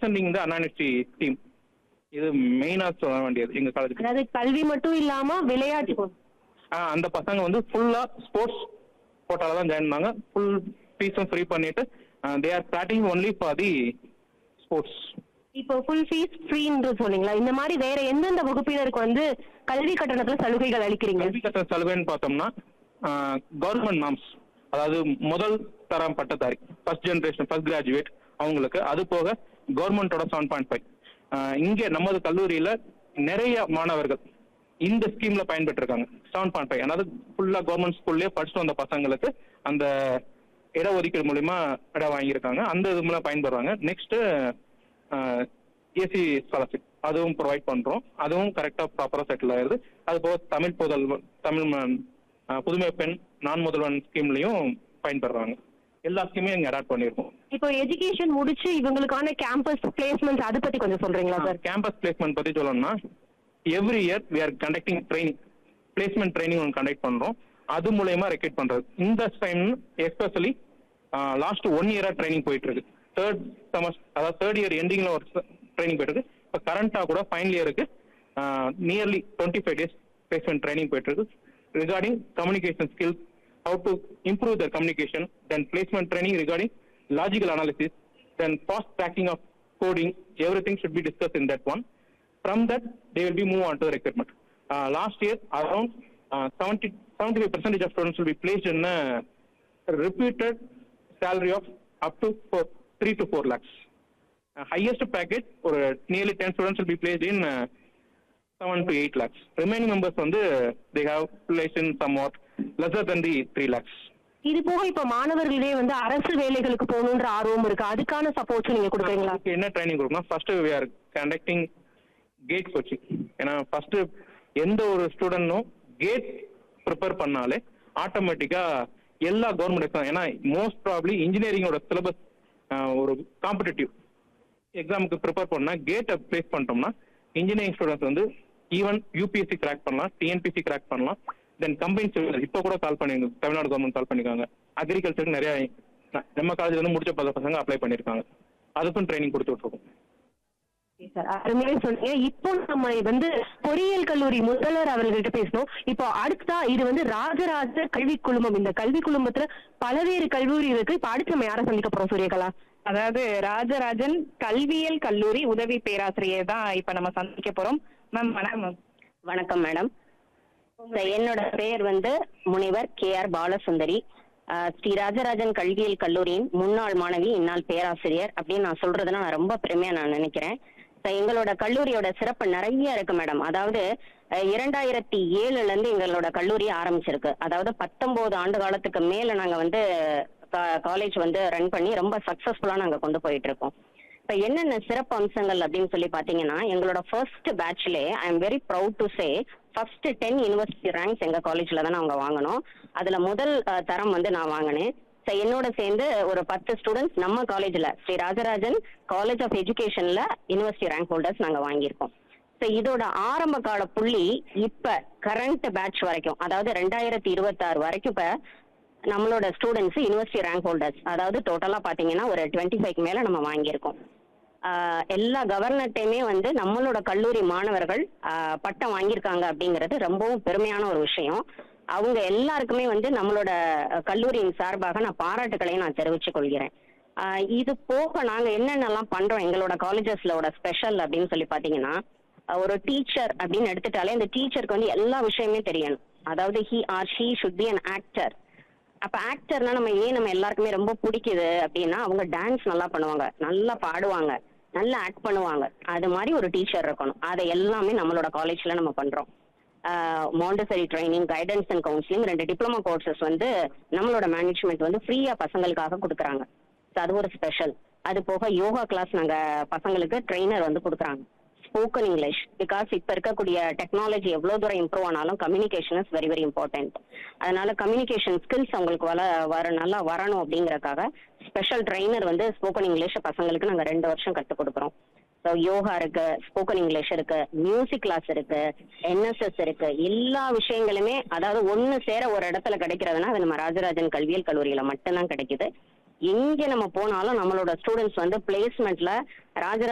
Representing த அனானிஸ்டி team இது மெயினா சொல்ல வேண்டியது எங்க காலேஜுக்கு அதாவது கல்வி மட்டும் இல்லாம விளையாட்டு போ- அந்த பசங்க வந்து ஃபுல்லா ஸ்போர்ட்ஸ் கோட்டால தான் ஜாயின் பண்ணாங்க ஃபுல் ஃபீஸும் ஃப்ரீ பண்ணிட்டு they are starting only for the sports இப்போ ஃபுல் ஃபீஸ் ஃப்ரீன்னு சொன்னீங்களா இந்த மாதிரி வேற எந்தெந்த வகுப்பினருக்கு வந்து கல்வி கட்டணத்துல சலுகைகள் அளிக்கிறீங்க கல்வி கட்டண சலுகைன்னு பார்த்தோம்னா கவர்மெண்ட் நாம்ஸ் அதாவது முதல் தரம் பட்டதாரி ஃபர்ஸ்ட் ஜெனரேஷன் ஃபர்ஸ்ட் கிராஜுவேட் அவங்களுக்கு அது போக கவர்மெண்டோட செவன் பாயிண்ட் ஃபைவ் இங்கே நமது கல்லூரியில நிறைய மாணவர்கள் இந்த ஸ்கீம்ல பயன்பெற்றிருக்காங்க செவன் பாயிண்ட் ஃபைவ் அதாவது ஃபுல்லா கவர்மெண்ட் ஸ்கூல்லயே படிச்சுட்டு வந்த பசங்களுக்கு அந்த இடஒதுக்கீடு மூலியமா இடம் வாங்கியிருக்காங்க அந்த இது மூலம் பயன்படுறாங்க நெக்ஸ்ட் ஏசி ஸ்காலர்ஷிப் அதுவும் ப்ரொவைட் பண்றோம் அதுவும் கரெக்டா ப்ராப்பரா செட்டில் ஆயிருது அது போக தமிழ் புதல்வன் தமிழ் ம- அஹ், புதுமை பெண் நான் முதல்வன் ஸ்கீம்லயும் பயன்படுறாங்க எல்லா ஸ்கீமையும் இங்க அடாப்ட் பண்ணியிருக்கோம் இப்போ எஜுகேஷன் முடிச்சு இவங்களுக்கான கேம்பஸ் பிளேஸ்மெண்ட் அதை பத்தி கொஞ்சம் சொல்றீங்களா சார் கேம்பஸ் பிளேஸ்மெண்ட் பத்தி சொல்லணும்னா every year we are conducting training placement training ஒன்று கண்டக்ட் பண்றோம் அது மூலயமா ரெக்ரூட் பண்றது இந்த டைம் எஸ்பெஷலி லாஸ்ட் ஒன் இயரா ட்ரைனிங் போயிட்டு இருக்கு தேர்ட் செமஸ்டர் அதாவது தேர்ட் இயர் எண்டிங்ல ஒரு ட்ரைனிங் போயிட்டு இருக்கு இப்போ கரண்டா கூட ஃபைனல் இயருக்கு nearly twenty five days placement training போயிட்டு இருக்கு regarding communication skills how to improve their communication, then placement training regarding logical analysis, then fast tracking of coding, everything should be discussed in that one. From that, they will be move on to the recruitment. Uh, last year, around uh, 70, 75 percentage of students will be placed in a reputed salary of up to four, 3 to 4 lakhs. Uh, highest package, or uh, nearly 10 students will be placed in uh, seven to eight lakhs. Remaining members வந்து they have placed in somewhat lesser than the three lakhs. இது போக இப்ப மாணவர்களிடையே வந்து அரசு வேலைகளுக்கு போகணுன்ற ஆர்வம் இருக்கு அதுக்கான சப்போர்ட்ஸ் நீங்க கொடுக்குறீங்களா அதுக்கு என்ன ட்ரைனிங் கொடுக்கணும் first we are conducting GATE coaching ஏன்னா ஃபர்ஸ்ட் எந்த ஒரு ஸ்டூடெண்ட்டும் கேட் ப்ரிப்பேர் பண்ணாலே ஆட்டோமேட்டிக்கா எல்லா கவர்மெண்ட் எக்ஸாம் ஏன்னா மோஸ்ட் ப்ராப்ளி இன்ஜினியரிங்கோட சிலபஸ் ஒரு காம்படிட்டிவ் எக்ஸாமுக்கு ப்ரிப்பேர் பண்ணா கேட்டை ப்ளேஸ் பண்ணிட்டோம்னா இன்ஜினியரிங் ஸ்டூடெண்ட்ஸ் வந்து ஈவன் யூபிஎஸ்சி கிராக் பண்ணலாம் டிஎன்பிசி கிராக் பண்ணலாம் தென் கம்பைன் சிவில் இப்போ கூட கால் பண்ணி தமிழ்நாடு கவர்மெண்ட் கால் பண்ணிருக்காங்க அக்ரிகல்ச்சருக்கு நிறைய ந- நம்ம காலேஜ்ல இருந்து முடிச்ச பல பசங்க அப்ளை பண்ணிருக்காங்க அதுக்கும் ட்ரைனிங் கொடுத்துட்டு இருக்கோம் சார் அருமையாக சொன்னீங்க இப்போ நம்ம வந்து பொறியியல் கல்லூரி முதல்வர் அவர்கள்ட்ட பேசணும் இப்போ அடுத்தா இது வந்து ராஜராஜ கல்வி குழுமம் இந்த கல்வி குழுமத்துல பல்வேறு கல்லூரி இருக்கு இப்ப அடுத்து நம்ம யாரை சந்திக்க போறோம் சூரியகலா அதாவது ராஜராஜன் கல்வியியல் கல்லூரி உதவி பேராசிரியர் தான் இப்ப நம்ம சந்திக்க போறோம் மேம் வணக்கம் மேம் வணக்கம் மேடம் என்னோட பெயர் வந்து முனைவர் கே ஆர் பாலசுந்தரி அஹ், ஸ்ரீ ராஜராஜன் கல்வியியல் கல்லூரியின் முன்னாள் மாணவி இந்நாள் பேராசிரியர் அப்படின்னு நான் சொல்றதுல நான் ரொம்ப பெருமையா நான் நினைக்கிறேன் So, எங்களோட கல்லூரியோட சிறப்பு நிறைய இருக்கு மேடம் அதாவது அஹ், இரண்டாயிரத்தி ஏழுல இருந்து எங்களோட கல்லூரி ஆரம்பிச்சிருக்கு அதாவது பத்தொன்பது ஆண்டு காலத்துக்கு மேல நாங்க வந்து காலேஜ் வந்து ரன் பண்ணி ரொம்ப சக்சஸ்ஃபுல்லா நாங்க கொண்டு போயிட்டு இருக்கோம் இப்ப என்னென்ன சிறப்பு அம்சங்கள் அப்படின்னு சொல்லி பாத்தீங்கன்னா எங்களோட ஃபர்ஸ்ட் பேட்ச்லே I am very proud to say first ten university ranks எங்க காலேஜ்ல தான் நாங்க வாங்கினோம் அதுல முதல் அஹ், தரம் வந்து நான் வாங்கினேன் So, என்னோட சேர்ந்து ஒரு பத்து ஸ்டூடெண்ட்ஸ் நம்ம காலேஜ்ல ஸ்ரீ ராஜராஜன் காலேஜ் ஆஃப் எஜுகேஷன்ல யூனிவர்சிட்டி ரேங்க் ஹோல்டர்ஸ் நாங்க வாங்கியிருக்கோம் ஸோ இதோட ஆரம்ப கால புள்ளி இப்ப கரண்ட் பேட்ச் வரைக்கும் அதாவது ரெண்டாயிரத்தி இருபத்தாறு வரைக்கும் இப்ப நம்மளோட ஸ்டூடெண்ட்ஸ் யூனிவர்சிட்டி ரேங்க் ஹோல்டர்ஸ் அதாவது டோட்டலா பாத்தீங்கன்னா ஒரு டுவெண்ட்டி ஃபைவ் மேல நம்ம வாங்கியிருக்கோம் ஆஹ் எல்லா கவர்னர்ட்டையுமே வந்து நம்மளோட கல்லூரி மாணவர்கள் ஆஹ் பட்டம் வாங்கியிருக்காங்க அப்படிங்கிறது ரொம்பவும் பெருமையான ஒரு விஷயம் அவங்க எல்லாருக்குமே வந்து நம்மளோட அஹ், கல்லூரியின் சார்பாக நான் பாராட்டுக்களையும் நான் தெரிவித்துக் கொள்கிறேன் ஆஹ் இது போக நாங்க என்னென்னலாம் பண்றோம் எங்களோட காலேஜஸ்லோட ஸ்பெஷல் அப்படின்னு சொல்லி பாத்தீங்கன்னா அஹ் ஒரு டீச்சர் அப்படின்னு எடுத்துட்டாலே அந்த டீச்சருக்கு வந்து எல்லா விஷயமே தெரியணும் அதாவது he or she should be an actor அப்ப ஆக்டர்னா நம்ம ஏன் நம்ம எல்லாருக்குமே ரொம்ப பிடிக்குது அப்படின்னா அவங்க டான்ஸ் நல்லா பண்ணுவாங்க நல்லா பாடுவாங்க நல்லா ஆக்ட் பண்ணுவாங்க அது மாதிரி ஒரு டீச்சர் இருக்கணும் அதை எல்லாமே நம்மளோட காலேஜ்ல நம்ம பண்றோம் Montessori training guidance and counselling ரெண்டு டிப்ளமோ கோர்சஸ் வந்து நம்மளோட மேனேஜ்மெண்ட் வந்து ஃப்ரீயா பசங்களுக்காக கொடுக்குறாங்க So அது ஒரு ஸ்பெஷல் அது போக யோகா கிளாஸ் நாங்க பசங்களுக்கு ட்ரெயினர் வந்து கொடுக்குறாங்க ஸ்போக்கன் இங்கிலீஷ் பிகாஸ் இப்ப இருக்கக்கூடிய டெக்னாலஜி எவ்வளவு தூரம் இம்ப்ரூவ் ஆனாலும் communication is very very important அதனால கம்யூனிகேஷன் ஸ்கில்ஸ் அவங்களுக்கு வள வர நல்லா வரணும் அப்படிங்கறக்காக ஸ்பெஷல் ட்ரெயினர் வந்து ஸ்போக்கன் இங்கிலீஷ் பசங்களுக்கு நாங்க ரெண்டு வருஷம் கற்றுக் கொடுக்குறோம் ஸோ யோகா இருக்கு ஸ்போக்கன் இங்கிலீஷ் இருக்கு மியூசிக் கிளாஸ் இருக்கு என்எஸ்எஸ் இருக்கு எல்லா விஷயங்களுமே அதாவது ஒண்ணு சேர ஒரு இடத்துல கிடைக்கிறதுனா அது நம்ம ராஜராஜன் கல்வியியல் கல்லூரியில மட்டும்தான் கிடைக்குது எங்க நம்ம போனாலும் நம்மளோட ஸ்டூடெண்ட்ஸ் வந்து பிளேஸ்மெண்ட்ல ராஜராஜ